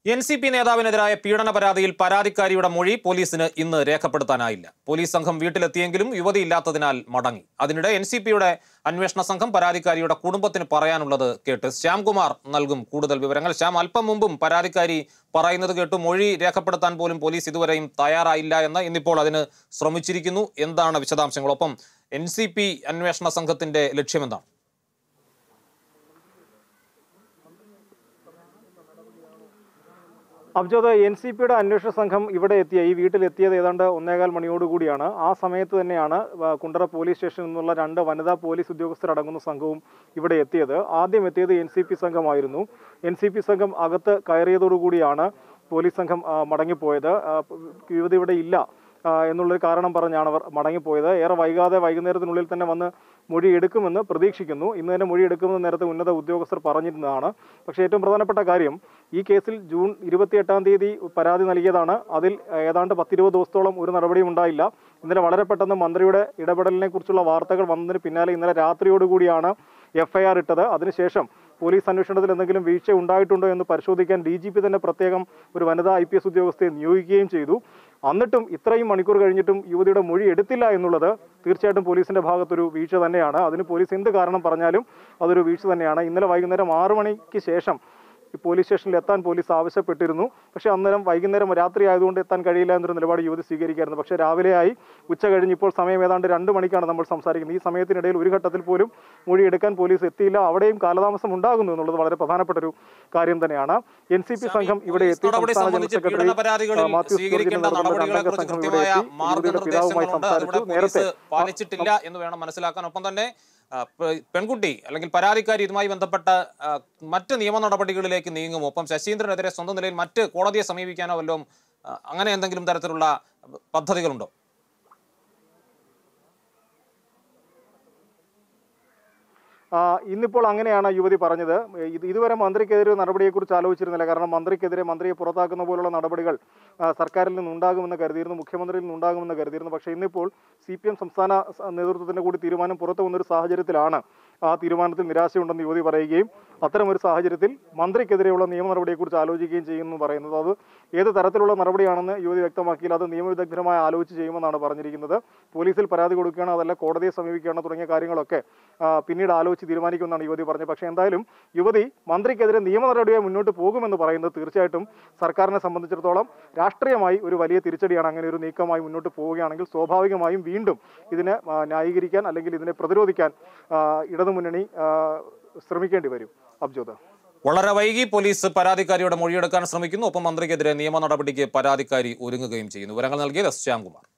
N C P നേതാവിനെതിരായ പീഡന പരാതിയിൽ പരാതിക്കാരിയുടെ മൊഴി പോലീസിന് ഇന്ന് രേഖപ്പെടുത്താനായില്ല പോലീസ് സംഘം വീട്ടിലെത്തിയെങ്കിലും യുവതി ഇല്ലാത്തതിനാൽ മടങ്ങി അതിനിടെ എൻ സി പിയുടെ അന്വേഷണ സംഘം പരാതിക്കാരിയുടെ കുടുംബത്തിന് പറയാനുള്ളത് കേട്ട് ശ്യാംകുമാർ നൽകും കൂടുതൽ വിവരങ്ങൾ ശ്യാം അല്പം മുമ്പും പരാതിക്കാരി പറയുന്നത് കേട്ടു മൊഴി രേഖപ്പെടുത്താൻ പോലും പോലീസ് ഇതുവരെയും തയ്യാറായില്ല എന്ന് ഇന്നിപ്പോൾ അതിന് ശ്രമിച്ചിരിക്കുന്നു എന്താണ് വിശദാംശങ്ങൾ ഒപ്പം എൻ സി പി അന്വേഷണ സംഘത്തിന്റെ ലക്ഷ്യമെന്താണ് അബ്ജോദ് എൻ സി പിയുടെ അന്വേഷണ സംഘം ഇവിടെ എത്തിയ ഈ വീട്ടിലെത്തിയത് ഏതാണ്ട് ഒന്നേകാൽ മണിയോടുകൂടിയാണ് ആ സമയത്ത് തന്നെയാണ് ആ, കുണ്ടറ പോലീസ് സ്റ്റേഷനിൽ നിന്നുള്ള രണ്ട് വനിതാ പോലീസ് ഉദ്യോഗസ്ഥരടങ്ങുന്ന സംഘവും ഇവിടെ എത്തിയത് ആദ്യം എത്തിയത് എൻ സി പി സംഘമായിരുന്നു എൻ സി പി സംഘം അകത്ത് കയറിയതോടുകൂടിയാണ് പോലീസ് സംഘം ആ, മടങ്ങിപ്പോയത് ആ, യുവതി ഇവിടെ ഇല്ല ആ, എന്നുള്ളൊരു കാരണം പറഞ്ഞാണ് അവർ മടങ്ങിപ്പോയത് ഏറെ വൈകാതെ വൈകുന്നേരത്തിനുള്ളിൽ തന്നെ വന്ന് മൊഴി എടുക്കുമെന്ന് പ്രതീക്ഷിക്കുന്നു ഇന്ന് തന്നെ മൊഴി എടുക്കുമെന്ന് നേരത്തെ ഉന്നത ഉദ്യോഗസ്ഥർ പറഞ്ഞിരുന്നതാണ് പക്ഷേ ഏറ്റവും പ്രധാനപ്പെട്ട കാര്യം ഈ കേസിൽ ജൂൺ ഇരുപത്തിയെട്ടാം തീയതി പരാതി നൽകിയതാണ് അതിൽ ഏതാണ്ട് പത്തിരുപത് ദിവസത്തോളം ഒരു നടപടിയും ഉണ്ടായില്ല ഇന്നലെ വളരെ പെട്ടെന്ന് മന്ത്രിയുടെ ഇടപെടലിനെ കുറിച്ചുള്ള വാർത്തകൾ വന്നതിന് പിന്നാലെ ഇന്നലെ രാത്രിയോടുകൂടിയാണ് എഫ്ഐആർ ഇട്ടത് അതിനുശേഷം പോലീസ് അന്വേഷണത്തിൽ എന്തെങ്കിലും വീഴ്ച ഉണ്ടായിട്ടുണ്ടോ എന്ന് പരിശോധിക്കാൻ ഡി ജി പി തന്നെ പ്രത്യേകം ഒരു വനിതാ ഐ പി എസ് ഉദ്യോഗസ്ഥയെ നിയോഗിക്കുകയും ചെയ്തു എന്നിട്ടും ഇത്രയും മണിക്കൂർ കഴിഞ്ഞിട്ടും യുവതിയുടെ മൊഴി എടുത്തില്ല എന്നുള്ളത് തീർച്ചയായിട്ടും പോലീസിന്റെ ഭാഗത്തൊരു വീഴ്ച തന്നെയാണ് അതിന് പോലീസ് എന്ത് കാരണം പറഞ്ഞാലും അതൊരു വീഴ്ച തന്നെയാണ് ഇന്നലെ വൈകുന്നേരം ആറു മണിക്ക് ശേഷം ഈ പോലീസ് സ്റ്റേഷനിൽ എത്താൻ പോലീസ് ആവശ്യപ്പെട്ടിരുന്നു പക്ഷേ അന്നേരം വൈകുന്നേരം രാത്രി ആയതുകൊണ്ട് എത്താൻ കഴിയില്ല എന്നൊരു നിലപാട് യുവതി സ്വീകരിക്കായിരുന്നു പക്ഷേ രാവിലെയായി ഉച്ച കഴിഞ്ഞ് ഇപ്പോൾ സമയം ഏതാണ്ട് രണ്ട് മണിക്കാണ് നമ്മൾ സംസാരിക്കുന്നത് ഈ സമയത്തിനിടയിൽ ഒരു ഘട്ടത്തിൽ പോലും മൊഴി എടുക്കാൻ പോലീസ് എത്തിയില്ല അവിടെയും കാലതാമസം ഉണ്ടാകുന്നു എന്നുള്ളത് വളരെ പ്രധാനപ്പെട്ട ഒരു കാര്യം തന്നെയാണ് എൻ സി പി സംഘം ഇവിടെ പോലീസ് എത്തി നടപടി സംസ്ഥാന സംബന്ധിച്ച് ജനറൽ പീഡന സെക്രട്ടറി പരാതികളിൽ ആ, മാത്യു സ്വീകരിക്കേണ്ട ജോർജിന്റെ നടപടികളെ നേതൃത്വത്തിലുള്ള കുറിച്ച് സംഘം ഇവിടെ കൃത്യമായ എത്തി. യുവതിയുടെ പിതാവുമായി മാർഗനിർദ്ദേശങ്ങളുണ്ട് അതിവിടെ സംസാരിച്ചു നേരത്തെ പോലീസ് പാലിച്ചിട്ടില്ല എന്ന് വേണം മനസ്സിലാക്കാൻ ഒപ്പം തന്നെ ആ, പെ- പെൺകുട്ടി അല്ലെങ്കിൽ പരാതിക്കാരി ഇതുമായി ബന്ധപ്പെട്ട ആ, മറ്റ് നിയമ നടപടികളിലേക്ക് നീങ്ങും ഒപ്പം ശശീന്ദ്രനെതിരെ സ്വന്തം നിലയിൽ മറ്റ് കോടതിയെ സമീപിക്കാനോ വല്ലതും ആ, അങ്ങനെ എന്തെങ്കിലും തരത്തിലുള്ള പദ്ധതികളുണ്ടോ ആ, ഇന്നിപ്പോൾ അങ്ങനെയാണ് യുവതി പറഞ്ഞത് ഇത് ഇതുവരെ മന്ത്രിക്കെതിരെ ഒരു നടപടിയെക്കുറിച്ച് ആലോചിച്ചിരുന്നില്ല കാരണം മന്ത്രിക്കെതിരെ മന്ത്രിയെ പുറത്താക്കുന്ന പോലുള്ള നടപടികൾ ആ, സർക്കാരിൽ നിന്നുണ്ടാകുമെന്ന് കരുതിയിരുന്നു മുഖ്യമന്ത്രിയിൽ നിന്നുണ്ടാകുമെന്ന് കരുതിയിരുന്നു പക്ഷേ ഇന്നിപ്പോൾ സി പി എം സംസ്ഥാന സ- നേതൃത്വത്തിന്റെ കൂടി തീരുമാനം പുറത്തു വന്നൊരു സാഹചര്യത്തിലാണ് ആ തീരുമാനത്തിൽ നിരാശയുണ്ടെന്ന് യുവതി പറയുകയും അത്തരമൊരു സാഹചര്യത്തിൽ മന്ത്രിക്കെതിരെയുള്ള നിയമ നടപടിയെക്കുറിച്ച് ആലോചിക്കുകയും ചെയ്യുമെന്ന് പറയുന്നത് അത് ഏത് തരത്തിലുള്ള നടപടിയാണെന്ന് യുവതി വ്യക്തമാക്കിയില്ല അത് നിയമവിദഗ്ധരുമായി ആലോചിച്ച് ചെയ്യുമെന്നാണ് പറഞ്ഞിരിക്കുന്നത് പോലീസിൽ പരാതി കൊടുക്കുകയാണോ അതല്ല കോടതിയെ സമീപിക്കുകയാണോ തുടങ്ങിയ കാര്യങ്ങളൊക്കെ ആ, പിന്നീട് ആലോചിച്ച് തീരുമാനിക്കുമെന്നാണ് യുവതി പറഞ്ഞത് പക്ഷേ എന്തായാലും യുവതി മന്ത്രിക്കെതിരെ നിയമ നടപടിയായി മുന്നോട്ട് പോകുമെന്ന് പറയുന്നത് തീർച്ചയായിട്ടും സർക്കാരിനെ സംബന്ധിച്ചിടത്തോളം രാഷ്ട്രീയമായി ഒരു വലിയ തിരിച്ചടിയാണ് അങ്ങനെ ഒരു നീക്കമായി മുന്നോട്ട് പോവുകയാണെങ്കിൽ സ്വാഭാവികമായും വീണ്ടും ഇതിനെ ആ, ന്യായീകരിക്കാൻ അല്ലെങ്കിൽ ഇതിനെ പ്രതിരോധിക്കാൻ ആ, ഇടതുമുന്നണി ആ, ശ്രമിക്കേണ്ടി വരും അബ്ജോദ് വളരെ വൈകി പോലീസ് പരാതിക്കാരിയുടെ മൊഴിയെടുക്കാൻ ശ്രമിക്കുന്നു ഒപ്പം മന്ത്രിക്കെതിരെ നിയമ നടപടിക്ക് പരാതിക്കാരി ഒരുങ്ങുകയും ചെയ്യുന്നു വിവരങ്ങൾ നൽകിയത് എസ് ശ്യാംകുമാർ